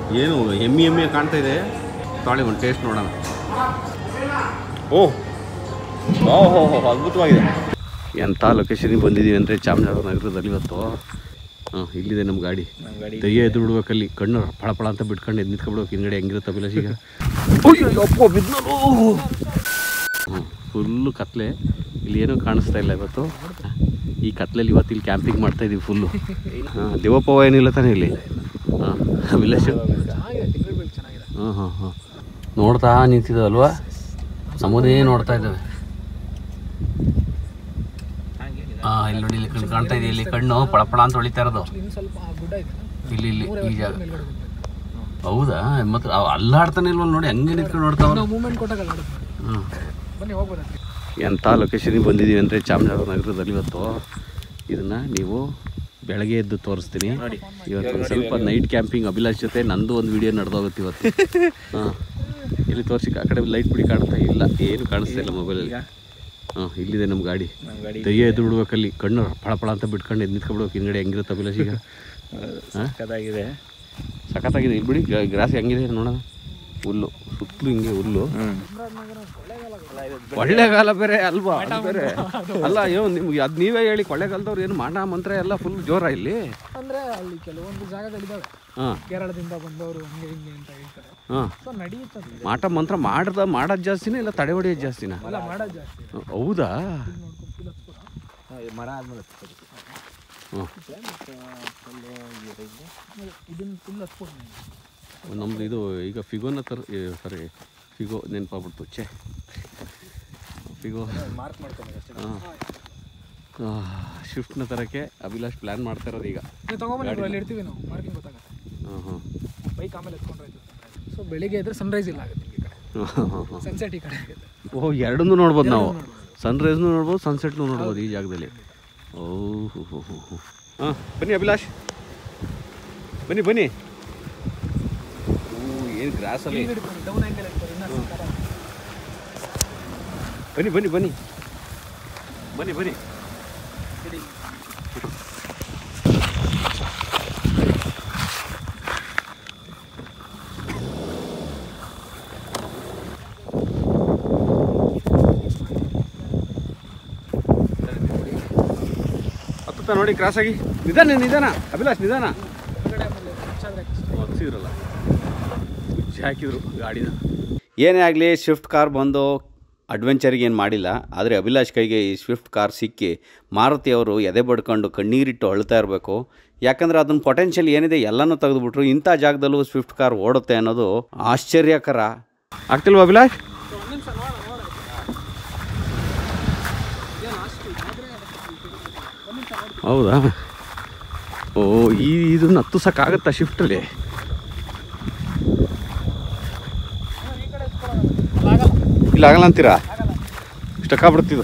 ಏನು ಎಮ್ಮಿ ಎಮ್ಮಿ ಕಾಣ್ತಾ ಇದೆ ತಾಳಿ ಒಂದು ಟೇಸ್ಟ್ ನೋಡೋಣ ಓಹ್ ಓಹೋ ಅದ್ಭುತವಾಗಿದೆ ಎಂಥ ಲೊಕೇಶನಿಗೆ ಬಂದಿದ್ದೀವಿ ಅಂದರೆ ಚಾಮರಾಜನಗರ ನಗರದಲ್ಲಿ ಇವತ್ತು ಹಾಂ ಇಲ್ಲಿದೆ ನಮ್ಮ ಗಾಡಿ ದಯ್ಯ ಎದ್ದು ಬಿಡ್ಬೇಕಲ್ಲಿ ಕಣ್ಣು ಫಳ ಫಳ ಅಂತ ಬಿಟ್ಕೊಂಡು ಎದ್ದು ನಿಂತ್ಕೊಬಿಡ್ಬೇಕು ಹಿಂದ್ಗಡೆ ಹೆಂಗಿರುತ್ತೆ ಅಭಿಲಾಷ್ ಈಗ ಅಯ್ಯೋ ಅಪ್ಪ ಬಿದ್ನೋ ಹ್ಞೂ ಫುಲ್ಲು ಕತ್ಲೆ ಇಲ್ಲಿ ಏನೂ ಕಾಣಿಸ್ತಾ ಇಲ್ಲ ಇವತ್ತು ಈ ಕತ್ಲೆಯಲ್ಲಿ ಇವತ್ತು ಇಲ್ಲಿ ಕ್ಯಾಂಪಿಂಗ್ ಮಾಡ್ತಾ ಇದೀವಿ ಫುಲ್ಲು ಹಾಂ ದೇವಪ್ಪವ ಏನಿಲ್ಲ ತಾನೇ ಇಲ್ಲಿ ಹಾಂ ಅಭಿಲಾಷ್ ಹಾಂ ಹಾಂ ಹಾಂ ನೋಡ್ತಾ ನಿಂತಿದ್ದಾವಲ್ವಾ ನಮ್ಮನ್ನೇ ನೋಡ್ತಾ ಇದ್ದಾವೆ ಹಾಂ ಇಲ್ಲಿ ನೋಡಿ ಇಲ್ಲಿ ಕಣ್ಣು ಕಾಣ್ತಾ ಇದೆ ಇಲ್ಲಿ ಕಣ್ಣು ಪಳಪಳ ಅಂತ ಹೊಳಿತಾ ಇರೋದು ಇಲ್ಲಿ ಇಲ್ಲಿ ಈ ಜಾಗ ಹೌದಾ ಮತ್ತೆ ಅವ್ ಅಲ್ಲಾಡ್ತಾನೆ ಇಲ್ವಲ್ಲ ನೋಡಿ ಹಂಗೆ ನಿಂತ್ಕೊಂಡು ನೋಡ್ತಾವ ಮೂಮೆಂಟ್ ಕೊಟ್ಟಾಗಲ್ಲ ಹ್ಞೂ ಬನ್ನಿ ಹೋಗ್ಬೋದ ಎಂಥ ಲೊಕೇಶನಿಗೆ ಬಂದಿದ್ದೀವಿ ಅಂದರೆ ಚಾಮರಾಜನಗರ ನಗರದಲ್ಲಿ ಇವತ್ತು ಇದನ್ನು ನೀವು ಬೆಳಗ್ಗೆ ಎದ್ದು ತೋರಿಸ್ತೀನಿ ಇವತ್ತು ಒಂದು ಸ್ವಲ್ಪ ನೈಟ್ ಕ್ಯಾಂಪಿಂಗ್ ಅಭಿಲಾಷ್ ಜೊತೆ ನಂದು ಒಂದು ವಿಡಿಯೋ ನಡೆದೋಗುತ್ತೆ ಇವತ್ತು ಹಾಂ ಇಲ್ಲಿ ತೋರಿಸಿ ಆ ಕಡೆ ಲೈಟ್ ಬಿಡಿ ಕಾಣ್ತಾ ಇಲ್ಲ ಏನು ಕಾಣಿಸ್ತಾ ಇಲ್ಲ ಮೊಬೈಲಲ್ಲಿ ಹಾಂ ಇಲ್ಲಿದೆ ನಮ್ಮ ಗಾಡಿ ದಯ್ಯ ಎದ್ದು ಬಿಡ್ಬೇಕಲ್ಲಿ ಕಣ್ಣು ಫಳ ಫಳ ಅಂತ ಬಿಟ್ಕೊಂಡು ಎದ್ದು ನಿಂತ್ಕೊಬಿಡ್ಬೇಕು ಹಿಂದ್ಗಡೆ ಹೆಂಗಿರುತ್ತೆ ಅಭಿಲಾಷ್ ಈಗ ಹಾಂ ಸಖತ್ತಾಗಿದೆ ಸಖತ್ತಾಗಿದೆ ಇಲ್ಲಿ ಬಿಡಿ ಗ್ರಾಸ್ ಹೆಂಗಿದೆ ನೋಡೋಣ ಹುಲ್ಲು ಸುತ್ತಲೂ ಹಿಂಗೆ ಹುಲ್ಲು ಕೊಳ್ಳೆಗಾಲ ಬೇರೆ ಅಲ್ವಾ ಅದು ಬೇರೆ ಅಲ್ಲ ಅಯ್ಯೋ ನಿಮ್ಗೆ ಅದು ನೀವೇ ಹೇಳಿ ಕೊಳ್ಳೆಗಾಲದವ್ರು ಏನು ಮಾಟ ಮಂತ್ರ ಎಲ್ಲ ಫುಲ್ ಜೋರ ಇಲ್ಲಿ ಅಂದ್ರೆ ಅಲ್ಲಿ ಕೆಲವೊಂದು ಜಾಗಗಳಿದಾವೆ ಹಾಂ ಕೇರಳದಿಂದ ಬಂದವರು ಹಂಗೆ ಹಿಂಗೆ ಅಂತ ಹೇಳ್ತಾರೆ ಹಾಂ ಸೊ ನಡೆಯುತ್ತದೆ ಮಾಟ ಮಂತ್ರ ಮಾಡ್ದ ಮಾಡೋದು ಜಾಸ್ತಿನ ಇಲ್ಲ ತಡೆ ಹೊಡಿಯೋದು ಜಾಸ್ತಿನ ಅಲ್ಲ ಮಾಡೋದು ಜಾಸ್ತಿ ಹೌದಾ ನೋಡ್ಕೊಂಡು ಫುಲ್ ಮರ ಆದ್ಮೇಲೆ ಹ್ಞೂ ಇದನ್ನ ಫುಲ್ ಹತ್ಕೊಂಡು ನಮ್ದು ಇದು ಈಗ ಫಿಗೋನ ತರ ಸಾರಿ ಫಿಗೋ ನೆನಪಾಗ್ಬಿಡ್ತು ಛೇ ಫಿಗೋ ಮಾರ್ಕ್ ಮಾಡ್ಕೊಂಡು ಅಷ್ಟೇ ಹಾಂ ಶಿಫ್ಟ್ನ ತರಕ್ಕೆ ಅಭಿಲಾಷ್ ಪ್ಲ್ಯಾನ್ ಮಾಡ್ತಾ ಇರೋದು ಈಗ ನೀವು ತಗೊಂಬನ್ನಿ ಅಲ್ಲಿ ಇರ್ತೀವಿ ನಾವು ಮಾರ್ಕಿಂಗ್ ಗೊತ್ತಾಗುತ್ತೆ ಹಾಂ ಹಾಂ ಬೈಕ್ ಆಮೇಲೆ ಎತ್ಕೊಂಡ್ರೆ ಸೊ ಬೆಳಿಗ್ಗೆ ಇದ್ರೆ ಸನ್ರೈಸ್ ಇಲ್ಲ ಆಗುತ್ತೆ ಈ ಕಡೆ ಹಾಂ ಹಾಂ ಹಾಂ ಸನ್ಸೆಟ್ ಈ ಕಡೆ ಆಗುತ್ತೆ ಓಹ್ ಎರಡನ್ನೂ ನೋಡ್ಬೋದು ನಾವು ಸನ್ರೈಸ್ನು ನೋಡ್ಬೋದು ಸನ್ಸೆಟ್ನು ನೋಡ್ಬೋದು ಈ ಜಾಗದಲ್ಲಿ ಓಹ್ ಹೋ ಹೋ ಹೋ ಹಾಂ ಬನ್ನಿ ಅಭಿಲಾಷ್ ಬನ್ನಿ ಬನ್ನಿ ಏನು ಗ್ರಾಸಲ್ಲಿ ಡೌನ್ ಆ್ಯಂಗಲ್ ಇರ್ತಾರೆ ಇನ್ನೂ ಸಿಕ್ಕಾರ. ಬನ್ನಿ ಬನ್ನಿ ಬನ್ನಿ ಬನ್ನಿ ಬನ್ನಿ ಹತ್ತುತ್ತಾ ನೋಡಿ ಕ್ರಾಸ್ ಆಗಿ ನಿಧಾನ ನಿಧಾನ ಅಭಿಲಾಷ್ ನಿಧಾನ ಹೊರಗಡೆ ಆಮೇಲೆ ಹೆಚ್ಚಾದ್ರೆ ಒತ್ಸಿದ್ರಲ್ಲ ಕುಚ್ಚಿ ಹಾಕಿದ್ರು ಗಾಡಿನ ಏನೇ ಆಗಲಿ ಸ್ವಿಫ್ಟ್ ಕಾರ್ ಬಂದು ಅಡ್ವೆಂಚರ್ಗೆ ಏನು ಮಾಡಿಲ್ಲ ಆದರೆ ಅಭಿಲಾಷ್ ಕೈಗೆ ಈ ಸ್ವಿಫ್ಟ್ ಕಾರ್ ಸಿಕ್ಕಿ ಮಾರುತಿ ಅವರು ಎದೆ ಬಡ್ಕೊಂಡು ಕಣ್ಣೀರಿಟ್ಟು ಅಳ್ತಾ ಇರಬೇಕು ಯಾಕಂದರೆ ಅದನ್ನ ಪೊಟೆನ್ಷಿಯಲ್ ಏನಿದೆ ಎಲ್ಲನೂ ತೆಗೆದುಬಿಟ್ರು ಇಂಥ ಜಾಗದಲ್ಲೂ ಸ್ವಿಫ್ಟ್ ಕಾರ್ ಓಡುತ್ತೆ ಅನ್ನೋದು ಆಶ್ಚರ್ಯಕರ ಆಗ್ತಿಲ್ವಾ ಅಭಿಲಾಷ್ ಹೌದಾ ಓ ಈ ಇದನ್ನ ಹತ್ತುಸಕ್ಕಾಗತ್ತಾ ಶಿಫ್ಟಲ್ಲಿ ಇಲ್ಲ ಆಗಲ್ಲ ಅಂತೀರಾ ಇಷ್ಟಕ್ಕಾಗ್ಬಿಡ್ತಿದ್ದು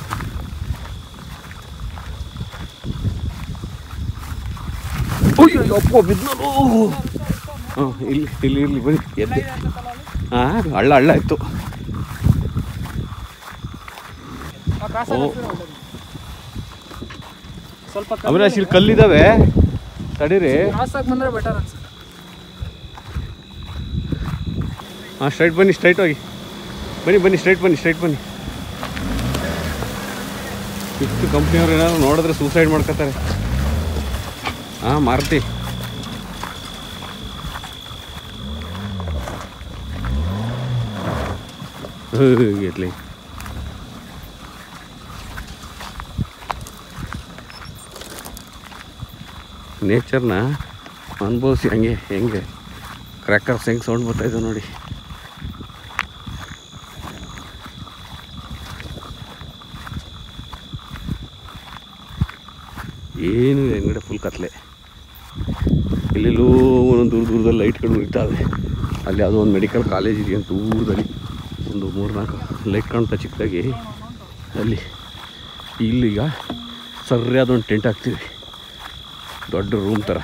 ಅಯ್ಯೋ ಅಪ್ಪ ಬಿದ್ನೋ ಹಾಂ ಇಲ್ಲಿ ಇಲ್ಲಿ ಇರಲಿ ಬನ್ನಿ ಎದ್ದೆ ಹಾಂ ಹಳ್ಳ ಹಳ್ಳ ಇತ್ತು ಆ ಕ್ರಾಸ್ ಓ. ಹಾಕಿದ್ರೆ ಒಳ್ಳೇದು. ಸ್ವಲ್ಪ ಅವಿನಾಶ್ ಇಲ್ಲಿ ಕಲ್ಲಿದ್ದಾವೆ ತಡೀರಿ ಕ್ರಾಸ್ ಆಗಿ ಬಂದ್ರೆ ಬೆಟರ್ ಅನ್ಸುತ್ತೆ ಹಾಂ ಸ್ಟ್ರೈಟ್ ಬನ್ನಿ ಸ್ಟ್ರೈಟ್ ಹೋಗಿ ಬನ್ನಿ ಬನ್ನಿ ಸ್ಟ್ರೈಟ್ ಬನ್ನಿ ಸ್ಟ್ರೈಟ್ ಬನ್ನಿ ಇಷ್ಟು ಕಂಪ್ನಿಯವ್ರು ಏನಾದ್ರು ನೋಡಿದ್ರೆ ಸೂಸೈಡ್ ಮಾಡ್ಕೋತಾರೆ ಹಾಂ ಮಾರುತಿ ಇರಲಿ ನೇಚರ್ನ ಅನುಭವಿಸಿ ಹಂಗೆ ಹೆಂಗೆ ಕ್ರ್ಯಾಕರ್ಸ್ ಹೆಂಗೆ ಸೌಂಡ್ ಬರ್ತಾಯಿದೆ ನೋಡಿ ಏನು ಹಿಂಗಡೆ ಫುಲ್ ಕತ್ಲೆ ಇಲ್ಲೆಲ್ಲೋ ಒಂದೊಂದು ದೂರ ದೂರದಲ್ಲಿ ಲೈಟ್ಗಳು ಇರ್ತಾವೆ ಅಲ್ಲಿ ಯಾವುದೋ ಒಂದು ಮೆಡಿಕಲ್ ಕಾಲೇಜ್ ಇದೆ ಅಂತ ದೂರದಲ್ಲಿ ಒಂದು ಮೂರು ನಾಲ್ಕು ಲೈಟ್ ಕಾಣ್ತಾ ಚಿಕ್ಕದಾಗಿ ಅಲ್ಲಿ ಇಲ್ಲಿಗ ಸರಿಯಾದ ಒಂದು ಟೆಂಟ್ ಹಾಕ್ತೀವಿ ದೊಡ್ಡ ರೂಮ್ ಥರ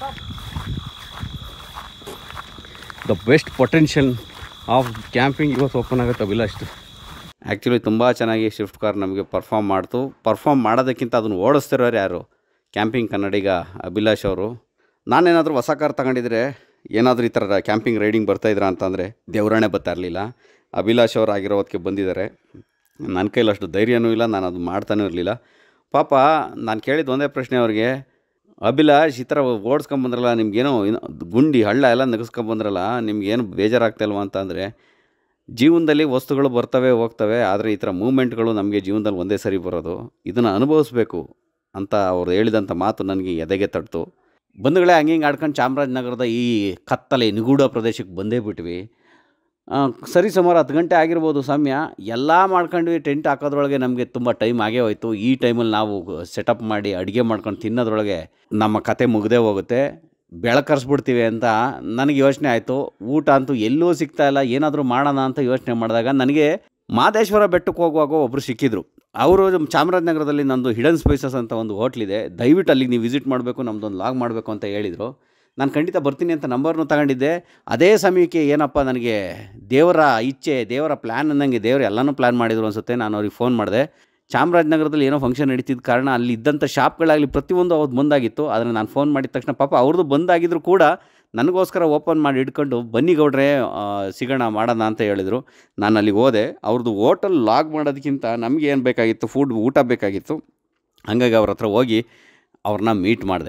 the best potential of camping ಇವತ್ತು ಓಪನ್ ಆಗುತ್ತೆ ಅಭಿಲಾಷ್ದು ಆ್ಯಕ್ಚುಲಿ ತುಂಬ ಚೆನ್ನಾಗಿ ಸ್ವಿಫ್ಟ್ ಕಾರ್ ನಮಗೆ ಪರ್ಫಾರ್ಮ್ ಮಾಡ್ತು ಪರ್ಫಾರ್ಮ್ ಮಾಡೋದಕ್ಕಿಂತ ಅದನ್ನು ಓಡಿಸ್ತಿರೋರು ಯಾರು ಕ್ಯಾಂಪಿಂಗ್ ಕನ್ನಡಿಗ ಅಭಿಲಾಷ್ ಅವರು ನಾನೇನಾದರೂ ಹೊಸ ಕಾರ್ ತಗೊಂಡಿದ್ರೆ ಏನಾದರೂ ಈ ಥರ ಕ್ಯಾಂಪಿಂಗ್ ರೈಡಿಂಗ್ ಬರ್ತಾಯಿದ್ರಾ ಅಂತಂದರೆ ದೇವರಾಣೆ ಬರ್ತಾ ಇರಲಿಲ್ಲ ಅಭಿಲಾಷ್ ಅವರು ಆಗಿರೋದಕ್ಕೆ ಬಂದಿದ್ದಾರೆ ನನ್ನ ಕೈಲಿ ಅಷ್ಟು ಧೈರ್ಯನೂ ಇಲ್ಲ ನಾನು ಅದು ಮಾಡ್ತಾನೂ ಇರಲಿಲ್ಲ ಪಾಪ ನಾನು ಕೇಳಿದ ಒಂದೇ ಪ್ರಶ್ನೆ ಅವ್ರಿಗೆ ಅಭಿಲಾಷ್ ಈ ಥರ ಓಡಿಸ್ಕೊಂಬಂದ್ರಲ್ಲ ನಿಮ್ಗೇನೋ ಏನೋ ಗುಂಡಿ ಹಳ್ಳ ಎಲ್ಲ ನಗಿಸ್ಕೊಂಬಂದ್ರಲ್ಲ ನಿಮ್ಗೇನು ಬೇಜಾರಾಗ್ತಾಯಿಲ್ವ ಅಂತ ಅಂದರೆ ಜೀವನದಲ್ಲಿ ವಸ್ತುಗಳು ಬರ್ತವೆ ಹೋಗ್ತವೆ ಆದರೆ ಈ ಥರ ಮೂಮೆಂಟ್ಗಳು ನಮಗೆ ಜೀವನದಲ್ಲಿ ಒಂದೇ ಸರಿ ಬರೋದು ಇದನ್ನು ಅನುಭವಿಸ್ಬೇಕು ಅಂತ ಅವ್ರು ಹೇಳಿದಂಥ ಮಾತು ನನಗೆ ಎದೆಗೆ ತಟ್ತು ಬಂಧುಗಳೇ ಹಂಗೆ ಹಿಂಗೆ ಆಡ್ಕೊಂಡು ಚಾಮರಾಜನಗರದ ಈ ಕತ್ತಲೆ ನಿಗೂಢ ಪ್ರದೇಶಕ್ಕೆ ಬಂದೇ ಬಿಟ್ವಿ ಆ, ಸರಿ ಸುಮಾರು ಹತ್ತು ಗಂಟೆ ಆಗಿರ್ಬೋದು ಸಮಯ ಎಲ್ಲ ಮಾಡ್ಕೊಂಡ್ವಿ ಟೆಂಟ್ ಹಾಕೋದ್ರೊಳಗೆ ನಮಗೆ ತುಂಬ ಟೈಮ್ ಆಗೇ ಹೋಯ್ತು ಈ ಟೈಮಲ್ಲಿ ನಾವು ಸೆಟಪ್ ಮಾಡಿ ಅಡುಗೆ ಮಾಡ್ಕೊಂಡು ತಿನ್ನೋದ್ರೊಳಗೆ ನಮ್ಮ ಕತೆ ಮುಗ್ದೇ ಹೋಗುತ್ತೆ ಬೆಳಕರಿಸ್ಬಿಡ್ತೀವಿ ಅಂತ ನನಗೆ ಯೋಚನೆ ಆಯಿತು ಊಟ ಅಂತೂ ಎಲ್ಲೂ ಸಿಗ್ತಾ ಇಲ್ಲ ಏನಾದರೂ ಮಾಡೋಣ ಅಂತ ಯೋಚನೆ ಮಾಡಿದಾಗ ನನಗೆ ಮಾದೇಶ್ವರ ಬೆಟ್ಟಕ್ಕೆ ಹೋಗುವಾಗ ಒಬ್ಬರು ಸಿಕ್ಕಿದ್ರು ಅವರು ಚಾಮರಾಜನಗರದಲ್ಲಿ ನಂದು ಹಿಡನ್ ಸ್ಪೈಸಸ್ ಅಂತ ಒಂದು ಹೋಟ್ಲಿದೆ ದಯವಿಟ್ಟು ಅಲ್ಲಿಗೆ ನೀವು ವಿಸಿಟ್ ಮಾಡಬೇಕು ನಮ್ಮದೊಂದು ಲಾಗ್ ಮಾಡಬೇಕು ಅಂತ ಹೇಳಿದರು ನಾನು ಖಂಡಿತ ಬರ್ತೀನಿ ಅಂತ ನಂಬರ್ನು ತಗೊಂಡಿದ್ದೆ ಅದೇ ಸಮಯಕ್ಕೆ ಏನಪ್ಪ ನನಗೆ ದೇವರ ಇಚ್ಛೆ ದೇವರ ಪ್ಲ್ಯಾನ್ ಅನ್ನಂಗೆ ದೇವರು ಎಲ್ಲನೂ ಪ್ಲ್ಯಾನ್ ಮಾಡಿದ್ರು ಅನಿಸುತ್ತೆ ನಾನು ಅವ್ರಿಗೆ ಫೋನ್ ಮಾಡಿದೆ ಚಾಮರಾಜನಗರದಲ್ಲಿ ಏನೋ ಫಂಕ್ಷನ್ ನಡೀತಿದ್ದ ಕಾರಣ ಅಲ್ಲಿ ಇದ್ದಂಥ ಶಾಪ್ಗಳಾಗಲಿ ಪ್ರತಿಯೊಂದು ಅವ್ರದ್ದು ಬಂದಾಗಿತ್ತು ಆದರೆ ನಾನು ಫೋನ್ ಮಾಡಿದ ತಕ್ಷಣ ಪಾಪ ಅವ್ರದ್ದು ಬಂದಾಗಿದ್ರು ಕೂಡ ನನಗೋಸ್ಕರ ಓಪನ್ ಮಾಡಿ ಇಟ್ಕೊಂಡು ಬನ್ನಿ ಗೌಡ್ರೆ ಆ, ಸಿಗೋಣ ಮಾಡೋಣ ಅಂತ ಹೇಳಿದರು ನಾನು ಅಲ್ಲಿಗೆ ಹೋದೆ ಅವ್ರದ್ದು ಹೋಟೆಲ್ ಲಾಗ್ ಮಾಡೋದಕ್ಕಿಂತ ನಮಗೆ ಏನು ಬೇಕಾಗಿತ್ತು ಫುಡ್ ಊಟ ಬೇಕಾಗಿತ್ತು ಹಾಗಾಗಿ ಅವ್ರ ಹತ್ರ ಹೋಗಿ ಅವ್ರನ್ನ ಮೀಟ್ ಮಾಡಿದೆ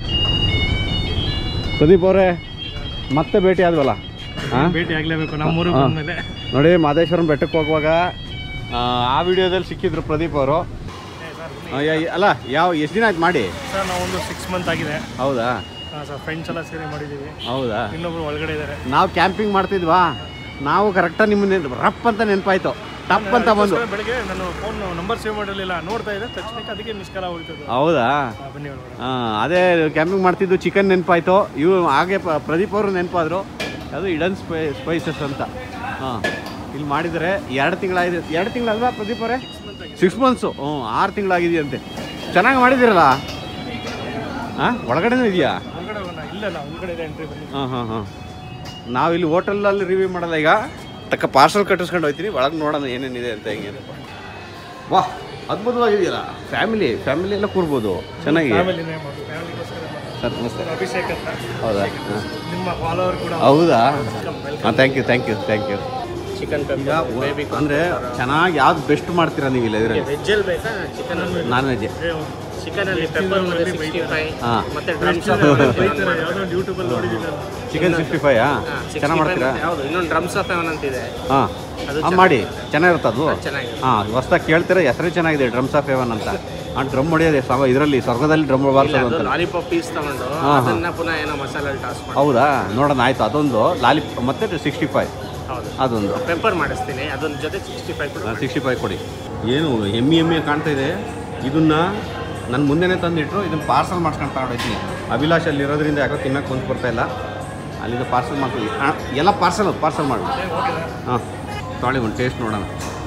ಪ್ರದೀಪ್ ಅವರೇ ಮತ್ತೆ ಭೇಟಿ ಆದ್ವಲ್ಲ ಹಾಂ ಭೇಟಿ ಆಗ್ಲೇಬೇಕು ನಮ್ಮೂರಿಗೆ ಹಾ. ಬಂದ್ಮೇಲೆ ನೋಡಿ ಮಾದೇಶ್ವರನ ಬೆಟ್ಟಕ್ಕೆ ಹೋಗುವಾಗ ಆ, ಆ ವಿಡಿಯೋದಲ್ಲಿ ಸಿಕ್ಕಿದ್ರು ಪ್ರದೀಪ್ ಅವರು ಅಲ್ಲ ಯಾವ ಎಷ್ಟು ದಿನ ಆಯ್ತು ಮಾಡಿ ಸರ್ ನಾವು ಒಂದು ಸಿಕ್ಸ್ ಮಂತ್ ಆಗಿದೆ ಹೌದಾ ಸರ್ ಫ್ರೆಂಡ್ಸ್ ಎಲ್ಲ ಸೇರಿ ಮಾಡಿದ್ದೀವಿ ಹೌದಾ ಇನ್ನೊಬ್ರು ಒಳಗಡೆ ಇದ್ದಾರೆ ನಾವು ಕ್ಯಾಂಪಿಂಗ್ ಮಾಡ್ತಿದ್ವಾ ನಾವು ಕರೆಕ್ಟಾಗಿ ನಿಮ್ಮ ನೆನ್ ರಪ್ ಅಂತ ನೆನಪಾಯ್ತು ಟಪ್ ಅಂತ ಬಂದು ಬೆಳಗ್ಗೆ ನಾನು ಫೋನ್ ನಂಬರ್ ಸೇವ್ ಮಾಡಿರಲಿಲ್ಲ ನೋಡ್ತಾ ಇದ್ದೆ ತಕ್ಷಣಕ್ಕೆ ಅದಕ್ಕೆ ಮಿಸ್ ಕಾಲ ಹೋಗ್ತದೆ ಹೌದಾ ಬನ್ನಿ ಒಳಗಡೆ ಹಾಂ ಅದೇ ಕ್ಯಾಂಪಿಂಗ್ ಮಾಡ್ತಿದ್ದು ಚಿಕನ್ ನೆನಪಾಯ್ತು ಇವು ಹಾಗೆ ಪ- ಪ್ರದೀಪ್ ಅವರು ನೆನಪಾದ್ರು ಅದು ಇಡನ್ ಸ್ಪೈ ಸ್ಪೈಸಸ್ ಅಂತ ಹಾಂ ಇಲ್ಲಿ ಮಾಡಿದರೆ ಎರಡು ತಿಂಗಳಾಗಿದೆ ಎರಡು ತಿಂಗಳಲ್ವಾ ಪ್ರದೀಪ್ ಅವರೇ ಸಿಕ್ಸ್ ಮಂತ್ಸು ಹ್ಞೂ ಆರು ತಿಂಗಳಾಗಿದೆಯಂತೆ ಚೆನ್ನಾಗಿ ಮಾಡಿದ್ದೀರಲ್ಲ ಹಾಂ ಒಳಗಡೆನೂ ಇದೆಯಾ ಒಳಗಡೆ ಹೋಗೋಣ ಇಲ್ಲ ಇಲ್ಲ ಒಳಗಡೆ ಇದೆ ಎಂಟ್ರಿ ಬನ್ನಿ ಹಾಂ ಹಾಂ ಹಾಂ ನಾವು ಇಲ್ಲಿ ಹೋಟೆಲಲ್ಲಿ ರಿವ್ಯೂ ಮಾಡಲ್ಲ ಈಗ ತಕ್ಕ ಪಾರ್ಸಲ್ ಕಟ್ಟಿಸ್ಕೊಂಡು ಹೋಗ್ತೀನಿ ಒಳಗೆ ನೋಡೋಣ ಏನೇನಿದೆ ಅಂತ ಹೆಂಗೇನು ವಾಹ್ ಅದ್ಭುತವಾಗಿದೆಯಲ್ಲ ಫ್ಯಾಮಿಲಿ ಫ್ಯಾಮಿಲಿ ಎಲ್ಲ ಕೂರ್ಬೋದು ಚೆನ್ನಾಗಿ ಫ್ಯಾಮಿಲಿನೇ ಮಾಡೋದು ಫ್ಯಾಮಿಲಿಗೋಸ್ಕರ ಮಾಡೋದು. ಸರ್ ನಮಸ್ತೆ ಸರ್, ಅಭಿಷೇಕ್ ಅಂತ ಹೌದಾ ಹಾಂ ನಿಮ್ಮ ಫಾಲೋವರ್ ಕೂಡ ಹೌದಾ ಹಾಂ thank you thank you thank you chicken ಈಗ ಅಂದರೆ ಚೆನ್ನಾಗಿ ಯಾವ್ದು ಬೆಸ್ಟ್ ಮಾಡ್ತೀರಾ ನೀವು ಇಲ್ಲ ಇದರಲ್ಲಿ ವೆಜ್ಜಲ್ಲಿ ಬೇಕಾ ಚಿಕನ್ ನಾನ್ ವೆಜ್ ಚಿಕನ್ ಅಲ್ಲಿ ಪೆಪ್ಪರ್ ಮತ್ತೆ ಸಿಕ್ಸ್ಟಿ ಫೈವ್ ಹಾಂ ಮತ್ತೆ ಡ್ರಮ್ಸ್ ಬೈತಾರೆ ಯಾವುದೋ ಒಂದು ಯೂಟ್ಯೂಬಲ್ಲಿ ನೋಡಿದ್ದೀನಿ ಚಿಕನ್ ಸಿಕ್ಸ್ಟಿ ಫೈವ್ ಹಾಂ ಚೆನ್ನಾಗಿ ಮಾಡ್ತೀರಾ ಹೌದು ಇನ್ನೊಂದು ಡ್ರಮ್ಸ್ ಆಫ್ ಎವನ್ ಅಂತಿದೆ ಹಾಂ ಹಾಂ ಮಾಡಿ ಚೆನ್ನಾಗಿರುತ್ತೆ ಅದು ಚೆನ್ನಾಗಿದೆ ಹಾಂ ಹೊಸ್ದಾಗಿ ಕೇಳ್ತೀರಾ ಹೆಸರೇ ಚೆನ್ನಾಗಿದೆ ಡ್ರಮ್ಸ್ ಆಫ್ ಹೆವನ್ ಅಂತ ಆ ಡ್ರಮ್ ಹೊಡೆಯೋದೆ ಸಮ ಇದರಲ್ಲಿ ಸ್ವರ್ಗದಲ್ಲಿ ಡ್ರಮ್ ಬಾರಿಸೋದು ಅದು ಅಂತ ಲಾಲಿಪಾಪ್ ಪೀಸ್ ತಗೊಂಡು ಹಾ, ಹಾ. ಅದನ್ನ ಪುನಃ ಏನೋ ಮಸಾಲೆ ಟಾಸ್ ಮಾಡಿ ಹೌದಾ ನೋಡೋಣ ಆಯಿತು ಅದೊಂದು ಲಾಲಿ ಮತ್ತೆ ಸಿಕ್ಸ್ಟಿ ಫೈವ್ ಹೌದು ಅದೊಂದು ಪೆಪ್ಪರ್ ಮಾಡಿಸ್ತೀನಿ ಅದೊಂದು ಜೊತೆ ಸಿಕ್ಸ್ಟಿ ಫೈವ್ ಕೂಡ ಸಿಕ್ಸ್ಟಿ ಫೈವ್ ಕೊಡಿ ಏನು ಎಮ್ಮಿ ಎಮ್ಮಿ ಕಾಣ್ತಾ ಇದೆ ಇದನ್ನ ನನ್ನ ಮುಂದೆನೇ ತಂದಿಟ್ರು ಇದನ್ನ ಪಾರ್ಸಲ್ ಮಾಡ್ಸ್ಕೊಂಡು ತಗೊಂಡೋಗ್ತೀನಿ ಅಭಿಲಾಷ್ ಅಲ್ಲಿ ಇರೋದ್ರಿಂದ ಯಾಕೋ ತಿನ್ನಕ್ಕೆ ಬಂದು ಬರ್ತಾ ಇಲ್ಲ ಅಲ್ಲಿಂದ ಪಾರ್ಸಲ್ ಮಾಡ್ತೀವಿ ಎಲ್ಲ ಪಾರ್ಸಲ್ ಪಾರ್ಸಲ್ ಮಾಡಿ ಹಾಂ ತೊಳಿ ಒಂದು ಟೇಸ್ಟ್ ನೋಡೋಣ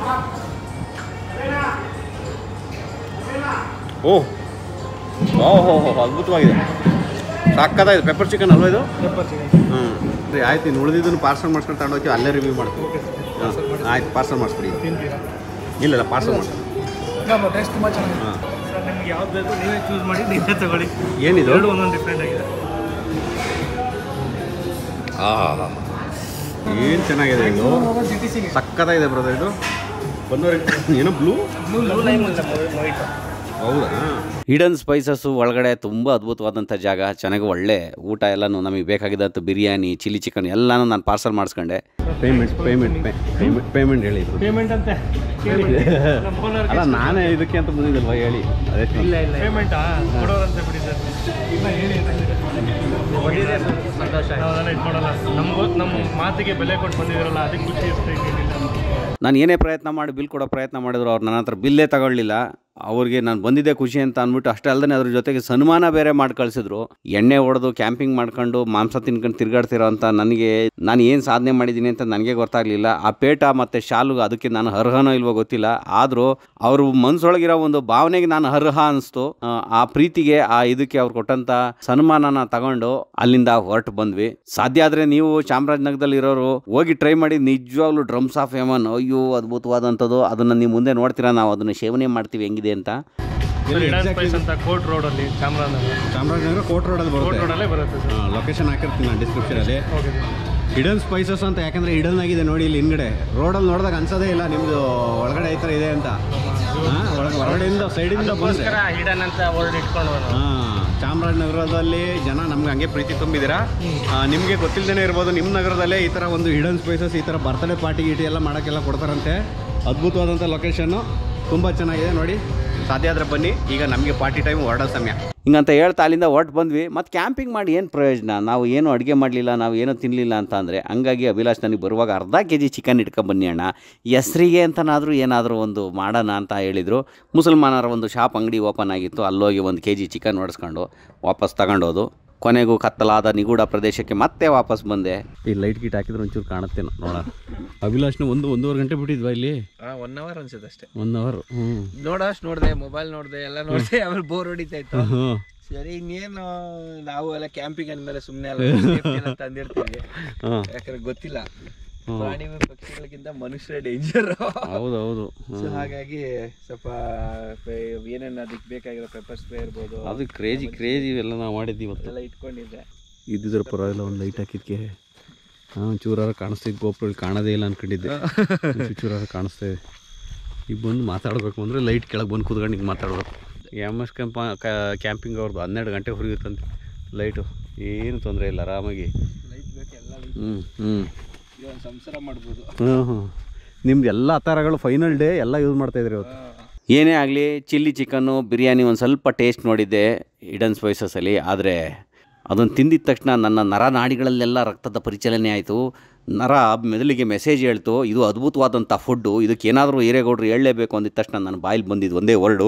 ಓಹ್ ಓಹೋ ಹೋ ಅದ್ಭುತವಾಗಿದೆ ಸಾಕತ್ತಾಗಿದೆ ಪೆಪ್ಪರ್ ಚಿಕನ್ ಅಲ್ವಾ ಇದು ಹ್ಞೂ ರೀ ಆಯ್ತು ಇನ್ನು ಉಳಿದಿದ್ದನ್ನು ಪಾರ್ಸಲ್ ಮಾಡ್ಸ್ಕೊಂಡು ತಗೊಂಡೋಗಿ ಅಲ್ಲೇ ರಿವ್ಯೂ ಮಾಡ್ತೀವಿ ಹಾಂ ಆಯ್ತು ಪಾರ್ಸಲ್ ಮಾಡಿಸ್ಬಿಡಿ ತಿಂತೀರಾ ಇಲ್ಲ ಇಲ್ಲ ಪಾರ್ಸಲ್ ಮಾಡಿ ನಮ್ಮ ಟೇಸ್ಟ್ ತುಂಬ ಚೆನ್ನಾಗಿದೆ ಹಾಂ ಸರ್ ನಿಮ್ಗೆ ಯಾವ್ದು ಬೇಕು ನೀವೇ ಚೂಸ್ ಮಾಡಿ ನೀವೇ ತಗೊಳ್ಳಿ ಏನಿದು ಎರಡು ಒಂದೊಂದು ಡಿಫ್ರೆಂಟ್ ಆಗಿದೆ ಏನು ಚೆನ್ನಾಗಿದೆ ಇದು ಜಿ ಟಿ ಸಿಗೆ ಸಕ್ಕತ್ತಾಗಿದೆ ಬ್ರದರ್ ಇದು ಬಂದವ್ರಿಗೆ ಏನೋ ಬ್ಲೂ ಬ್ಲೂ ಲೈಮ್ ಅಂತ ಮೊಯ್ಟೋ ಹೌದಾ ಹಿಡನ್ ಸ್ಪೈಸಸ್ಸು ಒಳಗಡೆ ತುಂಬ ಅದ್ಭುತವಾದಂಥ ಜಾಗ ಚೆನ್ನಾಗಿ ಒಳ್ಳೆ ಊಟ ಎಲ್ಲನೂ ನಮಗೆ ಬೇಕಾಗಿದ್ದಂಥ ಬಿರಿಯಾನಿ ಚಿಲ್ಲಿ ಚಿಕನ್ ಎಲ್ಲನೂ ನಾನು ಪಾರ್ಸಲ್ ಮಾಡಿಸ್ಕೊಂಡೆ ಪೇಮೆಂಟ್ ಪೇಮೆಂಟ್ ಪೇಮೆಂಟ್ ಪೇಮೆಂಟ್ ಹೇಳಿ ಪೇಮೆಂಟ್ ಅಂತೆ ನಮ್ಮ ಓನರ್ ಅಲ್ಲ ನಾನೇ ಇದಕ್ಕೆ ಅಂತ ಬಂದಿದ್ದಲ್ವ ಹೇಳಿ ಅದೇ ಇಲ್ಲ ಇಲ್ಲ ಪೇಮೆಂಟಾ ಕೊಡೋರಂತೆ ಬಿಡಿ ಸರ್ ಇಲ್ಲ ಹೇಳಿ ಬಂದಿದೆ ಸರ್ ಸಂತೋಷ ಆಯ್ತು ನಾವೆಲ್ಲ ಇದು ಮಾಡಲ್ಲ ನಮಗೂ ನಮ್ಮ ಮಾತಿಗೆ ಬೆಲೆ ಕೊಟ್ಟು ಬಂದಿದ್ದೀರಲ್ಲ ಅದಕ್ಕೆ ಖುಷಿ ಇರ್ತದೆ ಏನಿಲ್ಲ ನಾನು ಏನೇ ಪ್ರಯತ್ನ ಮಾಡಿ ಬಿಲ್ ಕೊಡೋ ಪ್ರಯತ್ನ ಮಾಡಿದ್ರು ಅವ್ರು ನನ್ನ ಹತ್ರ ಬಿಲ್ಲೇ ತಗೊಳ್ಳಿಲ್ಲ ಅವ್ರಿಗೆ ನಾನು ಬಂದಿದ್ದೆ ಖುಷಿ ಅಂತ ಅಂದ್ಬಿಟ್ಟು ಅಷ್ಟೇ ಅಲ್ಲದೆ ಅದ್ರ ಜೊತೆಗೆ ಸನ್ಮಾನ ಬೇರೆ ಮಾಡಿ ಕಳಿಸಿದ್ರು ಎಣ್ಣೆ ಹೊಡೆದು ಕ್ಯಾಂಪಿಂಗ್ ಮಾಡ್ಕೊಂಡು ಮಾಂಸ ತಿನ್ಕೊಂಡು ತಿರ್ಗಾಡ್ತಿರೋ ಅಂತ ನನಗೆ ನಾನು ಏನು ಸಾಧನೆ ಮಾಡಿದ್ದೀನಿ ಅಂತ ನನಗೆ ಗೊತ್ತಾಗಲಿಲ್ಲ ಆ ಪೇಟ ಮತ್ತು ಶಾಲು ಅದಕ್ಕೆ ನಾನು ಅರ್ಹನೋ ಇಲ್ವೋ ಗೊತ್ತಿಲ್ಲ ಆದರೂ ಅವರು ಮನ್ಸೊಳಗಿರೋ ಒಂದು ಭಾವನೆಗೆ ನಾನು ಅರ್ಹ ಅನಿಸ್ತು ಆ ಪ್ರೀತಿಗೆ ಆ ಇದಕ್ಕೆ ಅವ್ರು ಕೊಟ್ಟಂತ ಸನ್ಮಾನನ ತಗೊಂಡು ಅಲ್ಲಿಂದ ಹೊರಟು ಬಂದ್ವಿ ಸಾಧ್ಯ ಆದರೆ ನೀವು ಚಾಮರಾಜನಗರದಲ್ಲಿ ಇರೋರು ಹೋಗಿ ಟ್ರೈ ಮಾಡಿ ನಿಜವಾಗ್ಲೂ ಡ್ರಮ್ಸ್ ಆಫ್ ಎಮನ್ ಅಯ್ಯೋ ಅದ್ಭುತವಾದಂಥದ್ದು ಅದನ್ನು ನೀವು ಮುಂದೆ ನೋಡ್ತೀರಾ ನಾವು ಅದನ್ನು ಸೇವನೆ ಮಾಡ್ತೀವಿ ಹೆಂಗಿದೆ ಅಂತ ಸರ್ ಇಡನ್ exactly? ಸ್ಪೈಸ್ ಅಂತ ಕೋರ್ಟ್ ರೋಡಲ್ಲಿ ಚಾಮರಾಜನಗರ ಚಾಮರಾಜನಗರ ಕೋಟ್ ರೋಡಲ್ಲಿ ಕೋರ್ಟ್ ಬರುತ್ತೆ ರೋಡಲ್ಲೇ ಬರುತ್ತೆ ಸರ್ ಲೊಕೇಶನ್ ಹಾಕಿರ್ತೀನಿ ನಾನು ಡಿಸ್ಕ್ರಿಪ್ಷನಲ್ಲಿ ಓಕೆ ಸರ್ ಹಿಡನ್ ಸ್ಪೈಸಸ್ ಅಂತ ಯಾಕಂದ್ರೆ ಹಿಡನ್ ಆಗಿದೆ ನೋಡಿ ಇಲ್ಲಿ ಹಿಂದ್ಗಡೆ ರೋಡಲ್ಲಿ ನೋಡಿದಾಗ ಅನ್ಸೋದೇ ಇಲ್ಲ ನಿಮ್ದು ಒಳಗಡೆ ಈ ಥರ ಇದೆ ಅಂತ ಹಾ, ಒಳಗೆ ಹೊರಗಡೆಯಿಂದ ಸೈಡಿಂದ ಬಂದ್ರೆ ಅದಕ್ಕೋಸ್ಕರ ಹಿಡನ್ ಅಂತ ವರ್ಡ್ ಇಟ್ಕೊಂಡು ನಾವು ಹಾಂ ಚಾಮರಾಜನಗರದಲ್ಲಿ ಜನ ನಮ್ಗೆ ಹಂಗೆ ಪ್ರೀತಿ ತುಂಬಿದ್ದೀರಾ ನಿಮಗೆ ಗೊತ್ತಿಲ್ಲದೇ ಇರ್ಬೋದು ನಿಮ್ಮ ನಗರದಲ್ಲೇ ಈ ಥರ ಒಂದು ಹಿಡನ್ ಸ್ಪೈಸಸ್ ಈ ಥರ ಬರ್ತ್ಡೇ ಪಾರ್ಟಿ ಗೀಟಿ ಎಲ್ಲ ಮಾಡೋಕ್ಕೆಲ್ಲ ಕೊಡ್ತಾರಂತೆ ಅದ್ಭುತವಾದಂಥ ಲೊಕೇಶನ್ನು ತುಂಬ ಚೆನ್ನಾಗಿದೆ ನೋಡಿ ಸಾಧ್ಯ ಆದರೆ ಬನ್ನಿ ಈಗ ನಮಗೆ ಪಾರ್ಟಿ ಟೈಮ್ ಹೊರಡೋ ಸಮಯ ಹಿಂಗಂತ ಹೇಳ್ತಾ ಅಲ್ಲಿಂದ ಹೊರಟು ಬಂದ್ವಿ ಮತ್ತು ಕ್ಯಾಂಪಿಂಗ್ ಮಾಡಿ ಏನು ಪ್ರಯೋಜನ ನಾವು ಏನು ಅಡುಗೆ ಮಾಡಲಿಲ್ಲ ನಾವು ಏನೂ ತಿನ್ನಲಿಲ್ಲ ಅಂತ ಅಂದರೆ ಹಂಗಾಗಿ ಅಭಿಲಾಷ್ ನನಗೆ ಬರುವಾಗ ಅರ್ಧ ಕೆ ಜಿ ಚಿಕನ್ ಇಟ್ಕೊಂಬನ್ನಿ ಅಣ್ಣ ಹೆಸ್ರಿಗೆ ಅಂತನಾದರೂ ಏನಾದರೂ ಒಂದು ಮಾಡೋಣ ಅಂತ ಹೇಳಿದರು ಮುಸಲ್ಮಾನರ ಒಂದು ಶಾಪ್ ಅಂಗಡಿ ಓಪನ್ ಆಗಿತ್ತು ಅಲ್ಲೋಗಿ ಒಂದು ಕೆ ಜಿ ಚಿಕನ್ ಹೊಡೆಸ್ಕೊಂಡು ವಾಪಸ್ ತಗೊಂಡೋದು ಕೊನೆಗೂ ಕತ್ತಲಾದ ನಿಗೂಢ ಪ್ರದೇಶಕ್ಕೆ ಮತ್ತೆ ವಾಪಸ್ ಬಂದೆ ಈ ಲೈಟ್ ಗೀಟ್ ಹಾಕಿದ್ರೆ ಒಂಚೂರು ಕಾಣುತ್ತೆ ನೋಡೋಣ ಅಭಿಲಾಷ್ನ ಒಂದು ಒಂದೂವರೆ ಗಂಟೆ ಬಿಟ್ಟಿದ್ವಾ ಇಲ್ಲಿ ಒನ್ ಅವರ್ ಅನ್ಸುತ್ತೆ ಅಷ್ಟೇ ಒನ್ ಅವರ್ ಹ್ಞೂ ನೋಡೋಷ್ಟು ನೋಡಿದೆ ಮೊಬೈಲ್ ನೋಡಿದೆ ಎಲ್ಲ ನೋಡಿದೆ ಆಮೇಲೆ ಬೋರ್ ಹೊಡಿತಾ ಇತ್ತು ಹ್ಞೂ ಸರಿ ಇನ್ನೇನು ನಾವು ಎಲ್ಲ ಕ್ಯಾಂಪಿಂಗ್ ಅಂದ್ಮೇಲೆ ಸುಮ್ಮನೆ ಎಲ್ಲ safety ಎಲ್ಲ ತಂದಿರ್ತೀವಿ ಹಾಂ ಯಾಕಂದ್ರೆ ಗೊತ್ತಿಲ್ಲ ಪ್ರಾಣಿ ಪಕ್ಷಿಗಳಿಗಿಂತ ಮನುಷ್ಯರೇ ಡೇಂಜರ್ ಹೌದು ಹೌದು ಸೊ ಹಾಗಾಗಿ ಸ್ವಲ್ಪ ಏನೇನು ಅದಕ್ಕೆ ಬೇಕಾಗಿರೋ ಪೆಪ್ಪರ್ ಸ್ಪ್ರೇ ಇರ್ಬೋದು ಅದು ಕ್ರೇಜಿ ಕ್ರೇಜಿ ಇವೆಲ್ಲ ನಾವು ಮಾಡಿದ್ವಿ ಇವತ್ತು ಎಲ್ಲ ಇಟ್ಕೊಂಡಿದ್ದೆ ಇದ್ದಿದ್ರೆ ಪರವಾಗಿಲ್ಲ ಒಂದು ಲೈಟ್ ಹಾಕಿದ್ಕೆ ಹಾಂ ಚೂರಾರ ಕಾಣಿಸ್ತಿದ್ದು ಗೋಪುರ ಕಾಣೋದೇ ಇಲ್ಲ ಅನ್ಕೊಂಡಿದ್ದೆ ಒಂಚೂರು ಚೂರಾರ ಕಾಣಿಸ್ತಾ ಇದೆ ಈಗ ಬಂದು ಮಾತಾಡಬೇಕು ಅಂದರೆ ಲೈಟ್ ಕೆಳಗೆ ಬಂದು ಕೂತ್ಕೊಂಡು ಹಿಂಗೆ ಮಾತಾಡ್ಬೇಕು ಎಮ್ ಎಸ್ ಕ್ಯಾಂಪ ಕ್ಯಾಂಪಿಂಗ್ ಅವ್ರದ್ದು ಹನ್ನೆರಡು ಗಂಟೆ ಹುರಿಯುತ್ತಂತೆ ಲೈಟು ಏನು ತೊಂದರೆ ಇಲ್ಲ ಆರಾಮಾಗಿ ಲೈಟ್ ಬೇಕು ಎಲ್ಲ ಲೈಟ್ ಹ್ಞೂ ಹ್ಞೂ ಒಂದು ಸಂಸಾರ ಮಾಡ್ಬೋದು ಹ್ಞೂ ಹ್ಞೂ ನಿಮ್ದು ಎಲ್ಲ ಥರಗಳು ಫೈನಲ್ ಡೇ ಎಲ್ಲ ಯೂಸ್ ಮಾಡ್ತಾಯಿದ್ರಿ ಇವತ್ತು ಏನೇ ಆಗಲಿ ಚಿಲ್ಲಿ ಚಿಕನ್ನು ಬಿರಿಯಾನಿ ಒಂದು ಸ್ವಲ್ಪ ಟೇಸ್ಟ್ ನೋಡಿದ್ದೆ ಇಡನ್ ಸ್ಪೈಸಸಲ್ಲಿ ಆದರೆ ಅದನ್ನು ತಿಂದಿದ ತಕ್ಷಣ ನನ್ನ ನರ ನಾಡಿಗಳಲ್ಲೆಲ್ಲ ರಕ್ತದ ಪರಿಚಲನೆ ಆಯಿತು ನರ ಮೆದುಳಿಗೆ ಮೆಸೇಜ್ ಹೇಳ್ತು ಇದು ಅದ್ಭುತವಾದಂಥ ಫುಡ್ಡು ಇದಕ್ಕೆ ಏನಾದರೂ ಹಿರೇಗೌಡರು ಹೇಳಲೇಬೇಕು ಅಂದಿದ ತಕ್ಷಣ ನನ್ನ ಬಾಯಲ್ಲಿ ಬಂದಿದ್ದು ಒಂದೇ ವರ್ಡು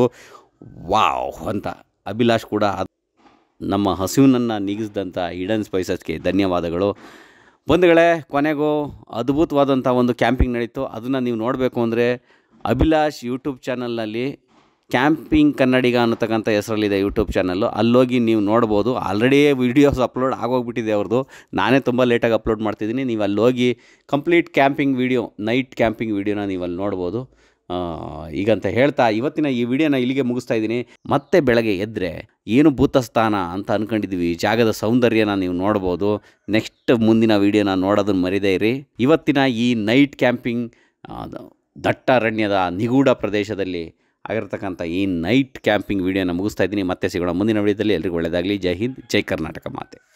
ವಾವ್ ಅಂತ ಅಭಿಲಾಷ್ ಕೂಡ ಅದ್- ನಮ್ಮ ಹಸಿವಿನನ್ನು ನೀಗಿಸಿದಂಥ ಇಡನ್ ಸ್ಪೈಸಸ್ಗೆ ಧನ್ಯವಾದಗಳು ಬಂಧುಗಳೇ ಕೊನೆಗೂ ಅದ್ಭುತವಾದಂಥ ಒಂದು ಕ್ಯಾಂಪಿಂಗ್ ನಡೀತು ಅದನ್ನು ನೀವು ನೋಡಬೇಕು ಅಂದರೆ ಅಭಿಲಾಷ್ ಯೂಟ್ಯೂಬ್ ಚಾನಲ್ನಲ್ಲಿ ಕ್ಯಾಂಪಿಂಗ್ ಕನ್ನಡಿಗ ಅನ್ನತಕ್ಕಂಥ ಹೆಸರಲ್ಲಿದೆ ಯೂಟ್ಯೂಬ್ ಚಾನಲ್ಲು ಅಲ್ಲೋಗಿ ನೀವು ನೋಡ್ಬೋದು ಆಲ್ರೆಡಿ ವೀಡಿಯೋಸ್ ಅಪ್ಲೋಡ್ ಆಗೋಗ್ಬಿಟ್ಟಿದೆ ಅವ್ರದ್ದು ನಾನೇ ತುಂಬ ಲೇಟಾಗಿ ಅಪ್ಲೋಡ್ ಮಾಡ್ತಿದ್ದೀನಿ ನೀವು ಅಲ್ಲಿ ಹೋಗಿ complete camping video night camping ವೀಡಿಯೋನ ನೀವು ಅಲ್ಲಿ ನೋಡ್ಬೋದು ಆ, ಈಗಂತ ಹೇಳ್ತಾ ಇವತ್ತಿನ ಈ ವಿಡಿಯೋನ ಇಲ್ಲಿಗೆ ಮುಗಿಸ್ತಾ ಇದ್ದೀನಿ ಮತ್ತೆ ಬೆಳಗ್ಗೆ ಎದ್ದರೆ ಏನು ಭೂತಸ್ಥಾನ ಅಂತ ಅಂದ್ಕೊಂಡಿದ್ವಿ ಈ ಜಾಗದ ಸೌಂದರ್ಯನ ನೀವು ನೋಡ್ಬೋದು ನೆಕ್ಸ್ಟ್ ಮುಂದಿನ ವಿಡಿಯೋನ ನೋಡೋದನ್ನ ಮರಿದೇ ಇರಿ ಇವತ್ತಿನ ಈ ನೈಟ್ ಕ್ಯಾಂಪಿಂಗ್ ಆ, ದ- ದಟ್ಟಾರಣ್ಯದ ನಿಗೂಢ ಪ್ರದೇಶದಲ್ಲಿ ಆಗಿರ್ತಕ್ಕಂಥ ಈ ನೈಟ್ ಕ್ಯಾಂಪಿಂಗ್ ವಿಡಿಯೋನ ಮುಗಿಸ್ತಾ ಇದ್ದೀನಿ ಮತ್ತೆ ಸಿಗೋಣ ಮುಂದಿನ ವಿಡಿಯೋದಲ್ಲಿ ಎಲ್ರಿಗೂ ಒಳ್ಳೆಯದಾಗಲಿ ಜೈ ಹಿಂದ್ ಜೈ ಕರ್ನಾಟಕ ಮಾತೆ